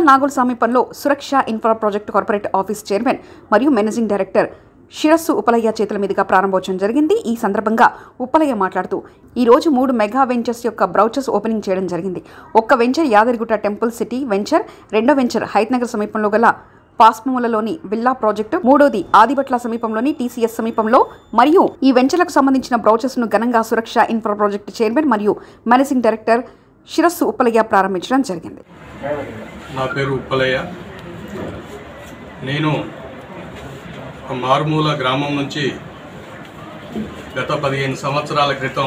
వరంగల్ నాగోల్ సమీపంలో Suraksha infra project corporate office chairman మరియు managing director Sirassu Upalaiah చేతుల మీదుగా ప్రారంభోత్సవం జరిగింది ఈ సందర్భంగా ఉపలయ్య మాట్లాడుతూ ఈ రోజు మూడు మెగా వెంచర్స్ యొక్క బ్రౌచర్స్ ఓపెనింగ్ చేయడం జరిగింది ఒక్క venture Yadagirigutta temple city venture రెండో వెంచర్ హైత్నగర్ సమీపంలో గల పాస్మూలలోని విల్లా ప్రాజెక్టు మూడోది ఆదిబట్ల సమీపంలోని టీసీఎస్ సమీపంలో మరియు ఈ వెంచర్లకు సంబంధించిన బ్రౌచర్స్ ను ఘనంగా సురక్ష ఇన్ఫ్రా ప్రాజెక్టు చైర్మన్ మరియు మేనేజింగ్ డైరెక్టర్ శిరస్సు ఉపలయ్య ప్రారంభించడం జరిగింది నా పేరు ఉప్పలయ్య నేను ఒక మారుమూల గ్రామం నుంచి గత పదిహేను సంవత్సరాల క్రితం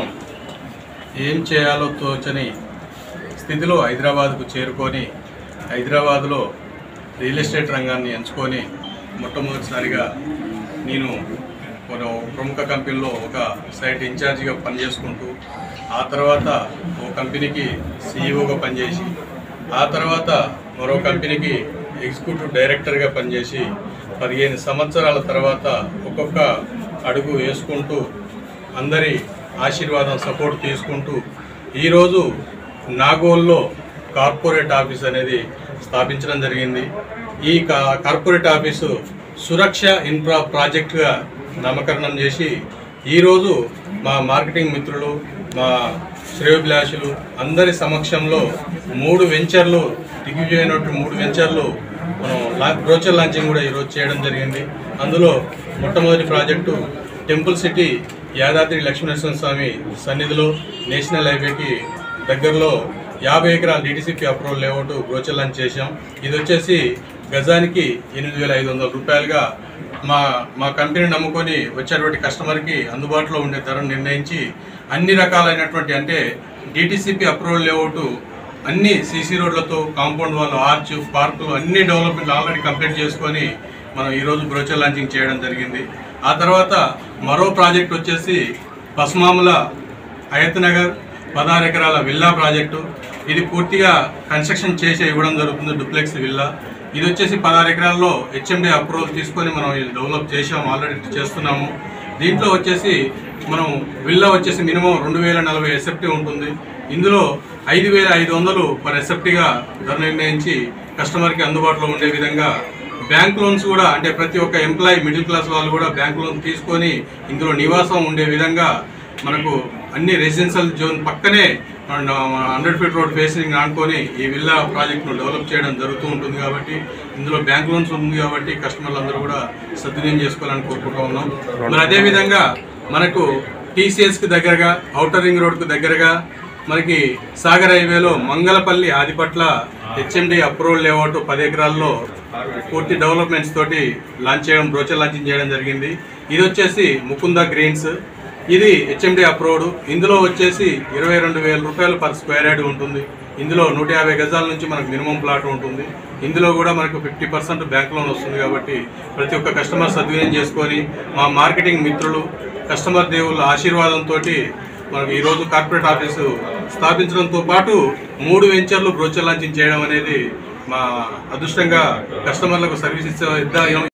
ఏం చేయాలో తోచని స్థితిలో హైదరాబాద్కు చేరుకొని హైదరాబాద్లో రియల్ ఎస్టేట్ రంగాన్ని ఎంచుకొని మొట్టమొదటిసారిగా నేను ఒక ప్రముఖ కంపెనీలో ఒక సైట్ ఇన్ఛార్జిగా పనిచేసుకుంటూ ఆ తర్వాత ఓ కంపెనీకి సీఈఓగా పనిచేసి ఆ తర్వాత మరో కంపెనీకి ఎగ్జిక్యూటివ్ డైరెక్టర్గా పనిచేసి పదిహేను సంవత్సరాల తర్వాత ఒక్కొక్క అడుగు వేసుకుంటూ అందరి ఆశీర్వాదం సపోర్ట్ తీసుకుంటూ ఈరోజు నాగోల్లో కార్పొరేట్ ఆఫీస్ అనేది స్థాపించడం జరిగింది ఈ కా- కార్పొరేట్ ఆఫీసు సురక్ష ఇన్ఫ్రా ప్రాజెక్టుగా నామకరణం చేసి ఈరోజు మా మార్కెటింగ్ మిత్రులు మా శ్రేయోభిలాషులు అందరి సమక్షంలో మూడు వెంచర్లు దిగ్విజయమైనటువంటి మూడు వెంచర్లు మనం లా బ్రోచర్ లాంచింగ్ కూడా ఈరోజు చేయడం జరిగింది అందులో మొట్టమొదటి project temple city Yadadri Lakshminarasimha Swamy సన్నిధిలో నేషనల్ హైవేకి దగ్గరలో యాభై ఎకరాల DTCP approval layout brochure launch చేశాం ఇది వచ్చేసి గజానికి ఎనిమిది వేల ఐదు వందల రూపాయలుగా మా మా కంపెనీ నమ్ముకొని వచ్చేటువంటి కస్టమర్కి అందుబాటులో ఉండే ధరను నిర్ణయించి అన్ని రకాలైనటువంటి అంటే డిటిసిపి అప్రూవల్ లేఅవుట్ అన్ని సీసీ రోడ్లతో కాంపౌండ్ వాళ్ళు ఆర్చ్ పార్కులు అన్ని డెవలప్మెంట్ ఆల్రెడీ కంప్లీట్ చేసుకొని మనం ఈరోజు బ్రోచర్ లాంచింగ్ చేయడం జరిగింది ఆ తర్వాత మరో ప్రాజెక్ట్ వచ్చేసి పస్మాముల హయత్ నగర్ పదహారు ఎకరాల విల్లా ప్రాజెక్టు ఇది పూర్తిగా కన్స్ట్రక్షన్ చేసి ఇవ్వడం జరుగుతుంది డూప్లెక్స్ విల్లా ఇది వచ్చేసి పదహారు ఎకరాల్లో హెచ్ఎండి అప్రూవల్ తీసుకొని మనం ఇది డెవలప్ చేసాము ఆల్రెడీ చేస్తున్నాము దీంట్లో వచ్చేసి మనం విల్లా వచ్చేసి మినిమం రెండు వేల నలభై ఎస్ఎఫ్టీ ఉంటుంది ఇందులో ఐదు వేల ఐదు వందలు పర్ ఎస్ఎఫ్టీగా ధర నిర్ణయించి కస్టమర్కి అందుబాటులో ఉండే విధంగా బ్యాంక్ లోన్స్ కూడా అంటే ప్రతి ఒక్క ఎంప్లాయీ మిడిల్ క్లాస్ వాళ్ళు కూడా బ్యాంక్ లోన్ తీసుకొని ఇందులో నివాసం ఉండే విధంగా మనకు అన్ని రెసిడెన్షియల్ జోన్ పక్కనే హండ్రెడ్ ఫీట్ రోడ్ ఫేసింగ్ ఆనుకొని ఈ విల్లా ప్రాజెక్ట్ను డెవలప్ చేయడం జరుగుతూ ఉంటుంది కాబట్టి ఇందులో బ్యాంక్ లోన్స్ ఉంది కాబట్టి కస్టమర్లు అందరూ కూడా సద్వినియోగం చేసుకోవాలని కోరుకుంటూ ఉన్నాం మరి అదేవిధంగా మనకు టీసీఎస్కి దగ్గరగా ఔటర్ రింగ్ రోడ్కు దగ్గరగా మనకి సాగర్ హైవేలో Mangalpally Adibatla HMD approval layout పది ఎకరాల్లో పూర్తి డెవలప్మెంట్స్ తోటి లాంచ్ చేయడం బ్రోచర్ లాంచింగ్ చేయడం జరిగింది ఇది వచ్చేసి ముకుంద గ్రీన్స్ ఇది హెచ్ఎండి అప్రూవ్డ్ ఇందులో వచ్చేసి ఇరవై రెండు వేల రూపాయలు పర్ స్క్వేర్ యార్డ్ ఉంటుంది ఇందులో నూట యాభై గజాల నుంచి మనకు మినిమం ప్లాట్ ఉంటుంది ఇందులో కూడా మనకు ఫిఫ్టీ పర్సెంట్ బ్యాంక్ లోన్ వస్తుంది కాబట్టి ప్రతి ఒక్క కస్టమర్ సద్వినియోగం చేసుకొని మా మార్కెటింగ్ మిత్రులు కస్టమర్ దేవుళ్ళ ఆశీర్వాదంతో మనకు ఈరోజు కార్పొరేట్ ఆఫీసు స్థాపించడంతో పాటు మూడు వెంచర్లు బ్రోచర్ లాంచింగ్ చేయడం అనేది మా అదృష్టంగా కస్టమర్లకు సర్వీస్ ఇచ్చే ఇద్దాం